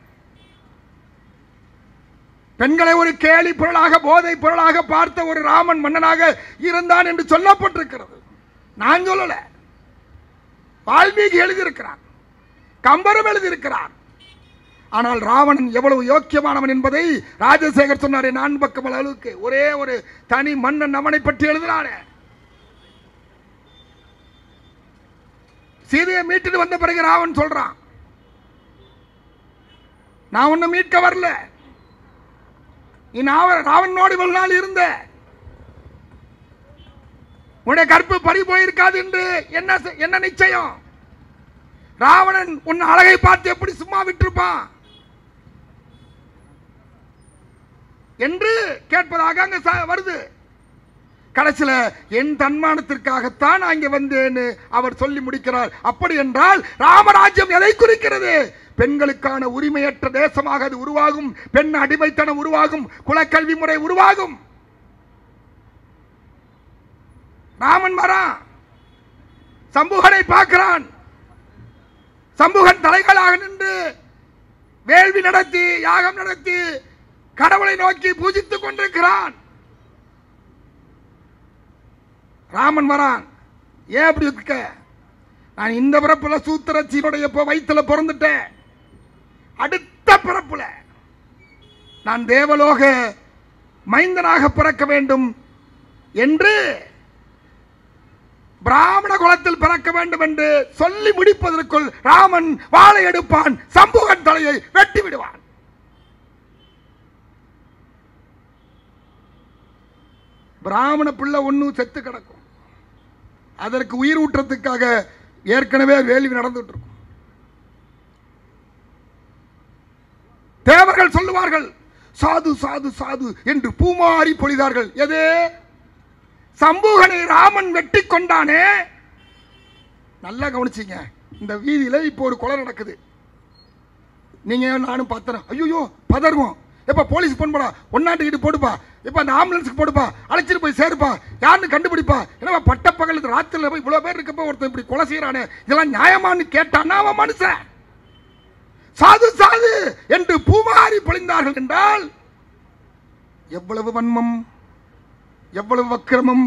பெண்களை ஒரு கேலி பொருளாக போதை பொருளாக பார்த்த ஒரு ராமன் மன்னனாக இருந்தான் என்று சொல்லப்பட்டிருக்கிறது நான் சொல்லல வால்மீகி எழுதியிருக்கிறார் கம்பரும் எழுதியிருக்கிறார் ஆனால் ராவணன் எவ்வளவு யோக்கியமானவன் என்பதை ராஜசேகர் சொன்னாரே நான் பக்கம் அளவுக்கு ஒரே ஒரு தனி மன்னன் அவனை பற்றி எழுதினானே சீதையை மீட்டுட்டு வந்த பிறகு ராவன் சொல்றான் நான் ஒன்னும் மீட்க வரல நீ நாவ- ராவணனோடு இவ்வளவு நாள் இருந்த உன்னுடைய கற்பு பறி போயிருக்காது என்று என்ன செ- என்ன நிச்சயம் ராவணன் உன் அழகை பார்த்து எப்படி சும்மா விட்டிருப்பான் என்று கேட்பதாக அங்க ச- வருது கடைசியில என் தன்மானத்திற்காகத்தான் நான் இங்க வந்தேன்னு அவர் சொல்லி முடிக்கிறார் அப்படி என்றால் ராமராஜ்யம் எதை குறிக்கிறது பெண்களுக்கான உரிமையற்ற தேசமாக அது உருவாகும் பெண் அடிமைத்தனம் உருவாகும் குலக்கல்வி முறை உருவாகும் ராமன் வரான் சம்புகனை பார்க்கிறான் சம்புகன் தலைகளாக நின்று வேள்வி நடத்தி யாகம் நடத்தி கடவுளை நோக்கி பூஜித்துக் கொண்டிருக்கிறான் ராமன் வரான் ஏன் அப்படி இருக்க நான் இந்த பிறப்புல சூத்திரச்சியுடைய இப்போ வயிற்றுல பிறந்துட்டேன் அடுத்த பிறப்புல நான் தேவலோக மைந்தனாக பிறக்க வேண்டும் என்று பிராமண குலத்தில் பிறக்க வேண்டும் என்று சொல்லி முடிப்பதற்குள் ராமன் வாளை எடுப்பான் சம்புகன் தலையை வெட்டி விடுவான் பிராமண பிள்ளை ஒண்ணு செத்து கிடக்கும் அதற்கு உயிர் ஊற்றத்துக்காக ஏற்கனவே வேள்வி நடந்துட்டு இருக்கும் தேவர்கள் சொல்லுவார்கள் சாது சாது சாது என்று பூமாரி பொழிதார்கள் எது சம்பூகனை ராமன் வெட்டி கொண்டானே நல்லா கவனிச்சிங்க இந்த வீதியில இப்போ ஒரு கொலை நடக்குது நீங்க நானும் பார்த்தேன் ஐயோ பதறுவோம் எப்ப போலீஸ் போன் போடா ஒன்னாட்டுக்கிட்டு போடுப்பா எப்ப அந்த ஆம்புலன்ஸுக்கு போடுப்பா அழைச்சிட்டு போய் சேருப்பா யாருன்னு கண்டுபிடிப்பா என்னப்பா பட்ட பகலுக்கு ராத்திரில போய் இவ்வளவு பேர் இருக்கப்ப ஒருத்தன் இப்படி கொலை செய்யறானே இதெல்லாம் நியாயமான்னு கேட்டான்னா அவன் மனுஷன் சாது சாது என்று பூமாரி பொழிந்தார்கள் என்றால் எவ்வளவு வன்மம் எவ்வளவு வக்கிரமம்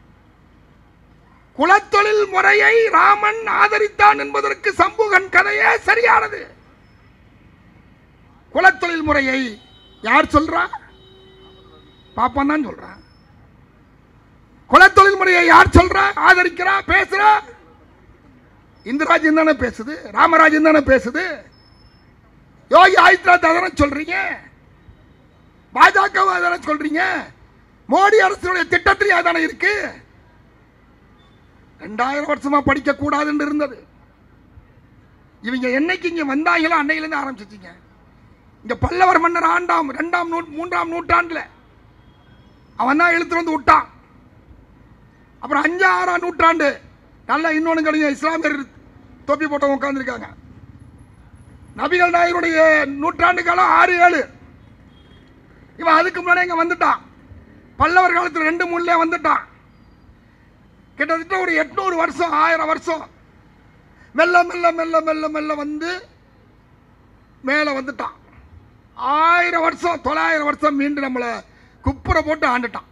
குலத்தொழில் முறையை ராமன் ஆதரித்தான் என்பதற்கு சம்புகன் கதையே சரியானது குலத்தொழில் முறையை யார் சொல்றா பாப்பான் தான் சொல்றான் குலத்தொழில் முறையை யார் சொல்றா ஆதரிக்கிறா பேசுறா இந்திராஜன் தானே பேசுது ராமராஜன் தானே பேசுது யோகி ஆதித்யநாத் தானே சொல்றீங்க பாஜக தானே சொல்றீங்க மோடி அரசுடைய திட்டத்திலேயே அதானே இருக்கு ரெண்டாயிரம் வருஷமா படிக்க கூடாதுன்னு இருந்தது இவங்க என்னைக்கு இங்க வந்தாங்களோ அன்னையில இருந்து ஆரம்பிச்சிச்சிங்க இங்க பல்லவர் மன்னர் ஆண்டாம் ரெண்டாம் நூ மூன்றாம் நூற்றாண்டுல அவன் தான் இழுத்து வந்து விட்டான் அப்புறம் அஞ்சு ஆறாம் நூற்றாண்டு நல்லா இன்னொன்று கிடையாது இஸ்லாமியர் தொப்பி போட்டவங்க உட்கார்ந்துருக்காங்க நபிகள் நாயருடைய நூற்றாண்டு காலம் ஆறு ஏழு இவன் அதுக்கு முன்னாடி இங்க வந்துட்டான் பல்லவர் காலத்துல ரெண்டு மூணுல வந்துட்டான் கிட்டத்தட்ட ஒரு எட்நூறு வருஷம் ஆயிரம் வருஷம் மெல்ல மெல்ல மெல்ல மெல்ல மெல்ல வந்து மேலே வந்துட்டான் ஆயிரம் வருஷம் தொள்ளாயிரம் வருஷம் மீண்டும் நம்மளை குப்புற போட்டு ஆண்டுட்டான்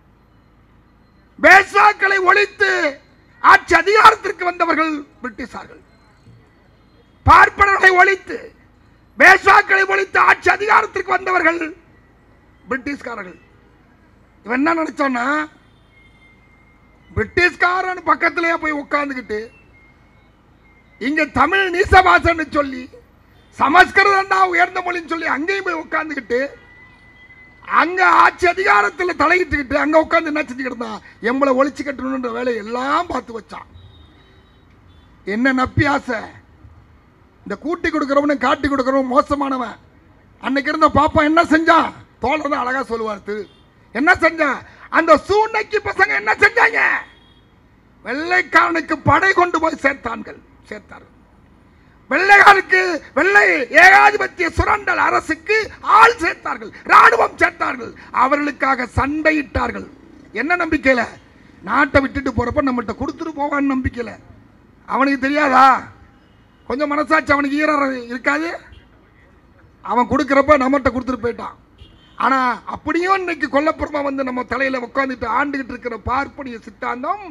பேசாக்களை ஒழித்து ஆட்சி அதிகாரத்திற்கு வந்தவர்கள் பிரிட்டிஷார்கள் பார்ப்பனர்களை ஒழித்து பேசாக்களை ஒழித்து ஆட்சி அதிகாரத்திற்கு வந்தவர்கள் பிரிட்டிஷ்காரர்கள் இவன் என்ன நினைச்சான்னா பிரிட்டிஷ்காரன் பக்கத்திலேயே போய் உட்கார்ந்துக்கிட்டு இங்க தமிழ் நீசபாசன்னு சொல்லி சமஸ்கிருதம் தான் உயர்ந்த மொழின்னு சொல்லி அங்கேயும் போய் உட்கார்ந்துக்கிட்டு அங்க ஆட்சி அதிகாரத்தில் தலையிட்டுக்கிட்டு அங்க உட்கார்ந்து என்ன செஞ்சுக்கிட்டு இருந்தான் எம்பளை ஒழிச்சு கட்டணுன்ற வேலையை எல்லாம் பார்த்து வச்சான் என்ன நப்பி ஆசை இந்த கூட்டி கொடுக்குறவனும் காட்டி கொடுக்குறவன் மோசமானவன் அன்னைக்கு இருந்த பாப்பா என்ன செஞ்சான் தோழர் தான் அழகா சொல்லுவார் திரு என்ன செஞ்சான் அந்த சூழ்நிலைக்கு பசங்க என்ன செஞ்சாங்க வெள்ளைக்காரனுக்கு படை கொண்டு போய் சேர்த்தான்கள் சேர்த்தார்கள் வெள்ளைக்காரனுக்கு வெள்ளை ஏகாதிபத்திய சுரண்டல் அரசுக்கு ஆள் சேர்த்தார்கள் ராணுவம் சேர்த்தார்கள் அவர்களுக்காக சண்டையிட்டார்கள் என்ன நம்பிக்கையில நாட்டை விட்டுட்டு போறப்ப நம்மகிட்ட கொடுத்துட்டு போவான்னு நம்பிக்கையில அவனுக்கு தெரியாதா கொஞ்சம் மனசாட்சி அவனுக்கு ஈரம் இருக்காது அவன் கொடுக்குறப்ப நம்மகிட்ட கொடுத்துட்டு போயிட்டான் ஆனா அப்படியும் இன்னைக்கு கொல்லப்புறமா வந்து நம்ம தலையில உட்காந்துட்டு ஆண்டுகிட்டு இருக்கிற பார்ப்பனிய சித்தாந்தம்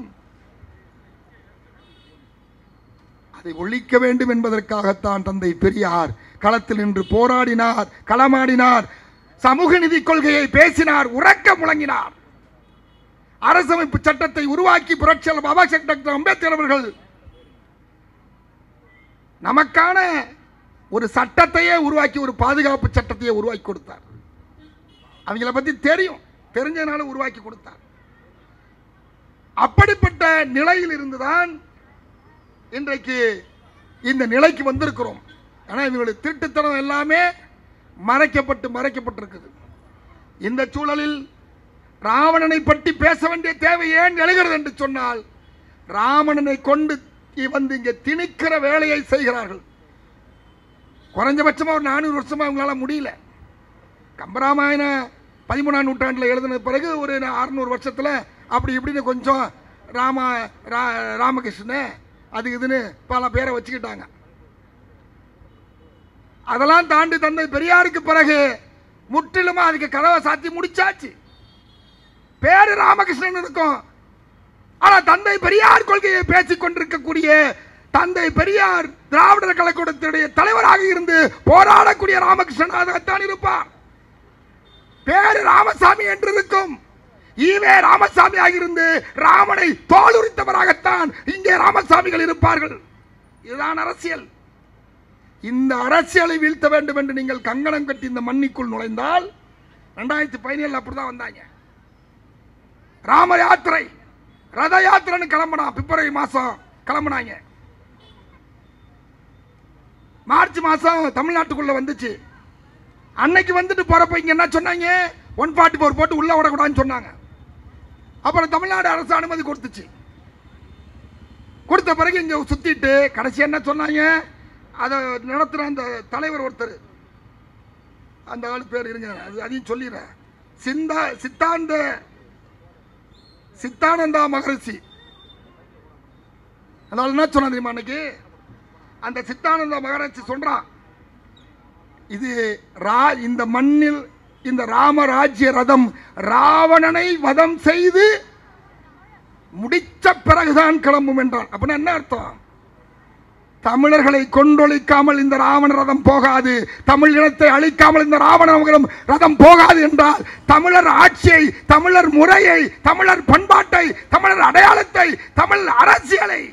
அதை ஒழிக்க வேண்டும் என்பதற்காகத்தான் தந்தை பெரியார் களத்தில் நின்று போராடினார் களமாடினார் சமூக நீதி கொள்கையை பேசினார் உறக்க முழங்கினார் அரசமைப்பு சட்டத்தை உருவாக்கி புரட்சியாளர் பாபா சாஹேப் டாக்டர் அம்பேத்கர் அவர்கள் நமக்கான ஒரு சட்டத்தையே உருவாக்கி ஒரு பாதுகாப்பு சட்டத்தையே உருவாக்கி கொடுத்தார் அவங்கள பத்தி தெரியும் தெரிஞ்சனால உருவாக்கி கொடுத்தார் அப்படிப்பட்ட நிலையில் இருந்துதான் இன்றைக்கு இந்த நிலைக்கு வந்திருக்கிறோம் ஆனால் இவங்களுடைய திருட்டுத்தனம் எல்லாமே மறைக்கப்பட்டு மறைக்கப்பட்டிருக்குது இந்த சூழலில் ராவணனை பற்றி பேச வேண்டிய தேவை ஏன் எழுகிறது என்று சொன்னால் ராவணனை கொண்டு இ- வந்து இங்கே திணிக்கிற வேலையை செய்கிறார்கள் குறைஞ்சபட்சமாக ஒரு நானூறு வருஷமா அவங்களால முடியல கம்பராமாயண பதிமூணாம் நூற்றாண்டில் எழுதின பிறகு ஒரு அறுநூறு வருஷத்தில் அப்படி இப்படின்னு கொஞ்சம் ராம ரா ராமகிருஷ்ணன் அது இதுன்னு பல பேரை வச்சுக்கிட்டாங்க அதெல்லாம் தாண்டி தந்தை பெரியாருக்கு பிறகு முற்றிலுமா அதுக்கு கதவை சாத்தி முடிச்சாச்சு பேரு ராமகிருஷ்ணன் இருக்கும் ஆனா தந்தை பெரியார் கொள்கையை பேசிக் கொண்டிருக்கக்கூடிய தந்தை பெரியார் திராவிடர் கழகத்துடைய தலைவராக இருந்து போராடக்கூடிய ராமகிருஷ்ணனாகத்தான் இருப்பார் பேரு ராமசாமி என்று இருக்கும் ஈவே ராமசாமியாக இருந்து ராமனை தோலுரித்தவராகத்தான் இங்கே ராமசாமிகள் இருப்பார்கள் இதுதான் அரசியல் இந்த அரசியலை வீழ்த்த வேண்டும் என்று நீங்கள் கங்கணம் கட்டி இந்த மண்ணிக்குள் நுழைந்தால் ரெண்டாயிரத்தி பதினேழு அப்படிதான் வந்தாங்க ராம யாத்திரை ரத யாத்திரைன்னு கிளம்பினா பிப்ரவரி மாசம் கிளம்புனாங்க மார்ச் மாசம் தமிழ்நாட்டுக்குள்ள வந்துச்சு அன்னைக்கு வந்துட்டு போறப்ப இங்க என்ன சொன்னாங்க ஒன் ஃபார்ட்டி ஃபோர் போட்டு உள்ள விடக்கூடாதுன்னு சொன்னாங்க அப்புறம் தமிழ்நாடு அரசு அனுமதி கொடுத்துச்சு கொடுத்த பிறகு இங்க சுத்திட்டு கடைசி என்ன சொன்னாங்க அதை நடத்துற அந்த தலைவர் ஒருத்தர் அந்த ஆள் பேர் இருங்க அது அதையும் சொல்லிடுறேன் சிந்தா சித்தாந்த சித்தானந்தா மகரிஷி அதனால என்ன சொன்னா தெரியுமா அன்னைக்கு அந்த சித்தானந்த மகரிஷி சொல்றான் இது ரா இந்த மண்ணில் இந்த ராமராஜ்ய ரதம் ராவணனை வதம் செய்து முடிச்ச பிறகுதான் கிளம்பும் என்றான் அப்படின்னா என்ன அர்த்தம் தமிழர்களை கொண்டொழிக்காமல் இந்த ராவண ரதம் போகாது தமிழ் இனத்தை அழிக்காமல் இந்த ராவண ரதம் போகாது என்றால் தமிழர் ஆட்சியை தமிழர் முறையை தமிழர் பண்பாட்டை தமிழர் அடையாளத்தை தமிழ் அரசியலை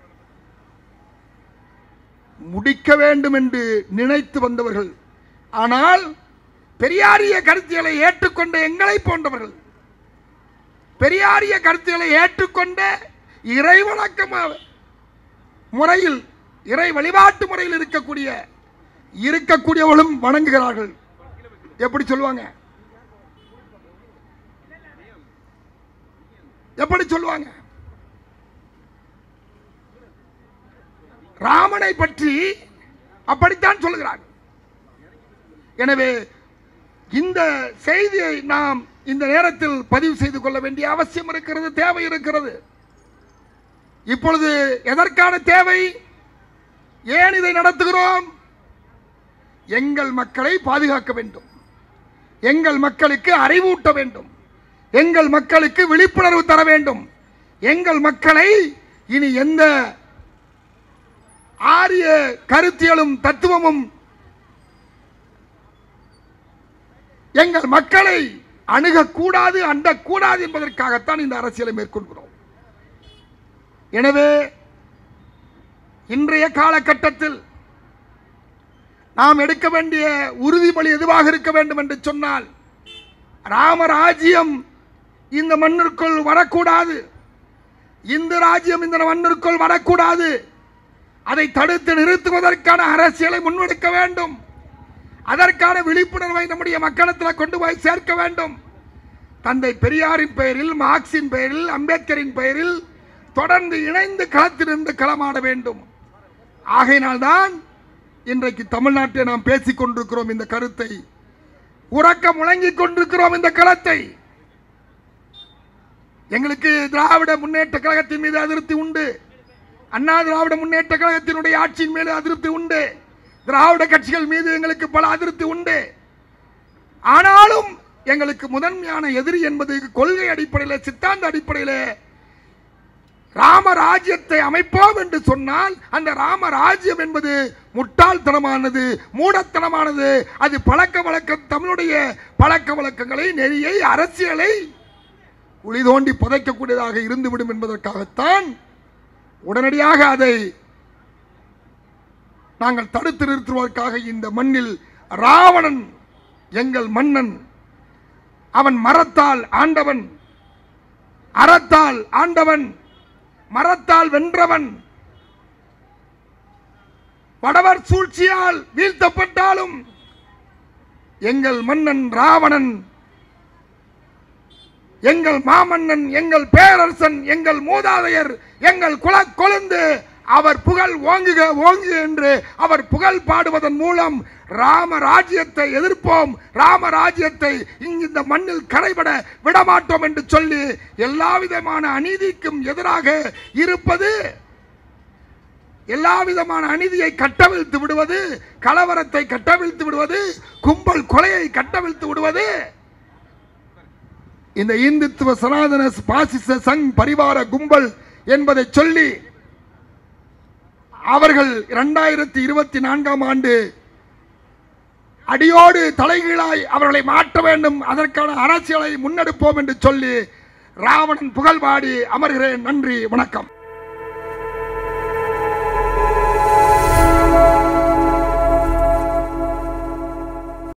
முடிக்க வேண்டும் என்று நினைத்து வந்தவர்கள் ஆனால் பெரியாரிய கருத்தியலை ஏற்றுக்கொண்ட எங்களை போன்றவர்கள் பெரியாரிய கருத்துக்களை ஏற்றுக்கொண்ட இறைவணக்க ம- முறையில் இறை வழிபாட்டு முறையில் இருக்கக்கூடிய இருக்கக்கூடியவர்களும் வணங்குகிறார்கள் எப்படி சொல்லுவாங்க எப்படி சொல்லுவாங்க ராமனை பற்றி அப்படித்தான் சொல்லுகிறார் எனவே இந்த செய்தியை நாம் இந்த நேரத்தில் பதிவு செய்து கொள்ள வேண்டிய அவசியம் இருக்கிறது தேவை இருக்கிறது இப்பொழுது எதற்கான தேவை ஏன் இதை நடத்துகிறோம் எங்கள் மக்களை பாதுகாக்க வேண்டும் எங்கள் மக்களுக்கு அறிவூட்ட வேண்டும் எங்கள் மக்களுக்கு விழிப்புணர்வு தர வேண்டும் எங்கள் மக்களை இனி எந்த ஆரிய கருத்தியலும் தத்துவமும் எங்கள் மக்களை அணுகக்கூடாது அண்டக்கூடாது என்பதற்காகத்தான் இந்த அரசியலை மேற்கொள்கிறோம் எனவே இன்றைய காலகட்டத்தில் நாம் எடுக்க வேண்டிய உறுதிமொழி எதுவாக இருக்க வேண்டும் என்று சொன்னால் ராமராஜ்யம் இந்த மண்ணிற்குள் வரக்கூடாது இந்து ராஜ்யம் இந்த மண்ணிற்குள் வரக்கூடாது அதை தடுத்து நிறுத்துவதற்கான அரசியலை முன்னெடுக்க வேண்டும் அதற்கான விழிப்புணர்வை நம்முடைய மக்களிடத்தில் கொண்டு போய் சேர்க்க வேண்டும் தந்தை பெரியாரின் பெயரில் மார்க்சின் பெயரில் அம்பேத்கரின் பெயரில் தொடர்ந்து இணைந்து களத்திலிருந்து களமாட வேண்டும் ஆகையினால்தான் இன்றைக்கு தமிழ்நாட்டில் நாம் பேசிக் கொண்டிருக்கிறோம் இந்த கருத்தை உறக்க முழங்கிக் கொண்டிருக்கிறோம் இந்த களத்தை எங்களுக்கு திராவிட முன்னேற்ற கழகத்தின் மீது அதிருப்தி உண்டு அண்ணா திராவிட முன்னேற்ற கழகத்தினுடைய ஆட்சியின் மீது அதிருப்தி உண்டு திராவிட கட்சிகள் மீது எங்களுக்கு பல அதிருப்தி உண்டு ஆனாலும் எங்களுக்கு முதன்மையான எதிரி என்பது கொள்கை அடிப்படையில் சித்தாந்த அடிப்படையில் ராமராஜ்யத்தை அமைப்போம் என்று சொன்னால் அந்த ராமராஜ்யம் என்பது முட்டாள்தனமானது மூடத்தனமானது அது பழக்க வழக்கம் தமிழுடைய பழக்க வழக்கங்களை நெறியை அரசியலை குழி தோண்டி புதைக்கக்கூடியதாக இருந்துவிடும் என்பதற்காகத்தான் உடனடியாக அதை நாங்கள் தடுத்து நிறுத்துவதற்காக இந்த மண்ணில் ராவணன் எங்கள் மன்னன் அவன் மரத்தால் ஆண்டவன் அறத்தால் ஆண்டவன் மரத்தால் வென்றவன் வடவர் சூழ்ச்சியால் வீழ்த்தப்பட்டாலும் எங்கள் மன்னன் ராவணன் எங்கள் மாமன்னன் எங்கள் பேரரசன் எங்கள் மூதாதையர் எங்கள் குல கொழுந்து அவர் புகழ் ஓங்குக ஓங்குக என்று அவர் புகழ் பாடுவதன் மூலம் ராம ராஜ்யத்தை எதிர்ப்போம் ராம ராஜ்யத்தை இங்கு இந்த மண்ணில் கரைபட விடமாட்டோம் என்று சொல்லி எல்லா விதமான அநீதிக்கும் எதிராக இருப்பது எல்லா விதமான அநீதியை கட்டவிழ்த்து விடுவது கலவரத்தை கட்டவிழ்த்து விடுவது கும்பல் கொலையை கட்டவிழ்த்து விடுவது இந்த இந்துத்துவ சனாதன பாசிச சங் பரிவார கும்பல் என்பதை சொல்லி அவர்கள் இரண்டாயிரத்தி இருபத்தி நான்காம் ஆண்டு அடியோடு தலைகீழாய் அவர்களை மாற்ற வேண்டும் அதற்கான அரசியலை முன்னெடுப்போம் என்று சொல்லி ராவணன் புகழ் பாடி அமர்கிறேன் நன்றி வணக்கம்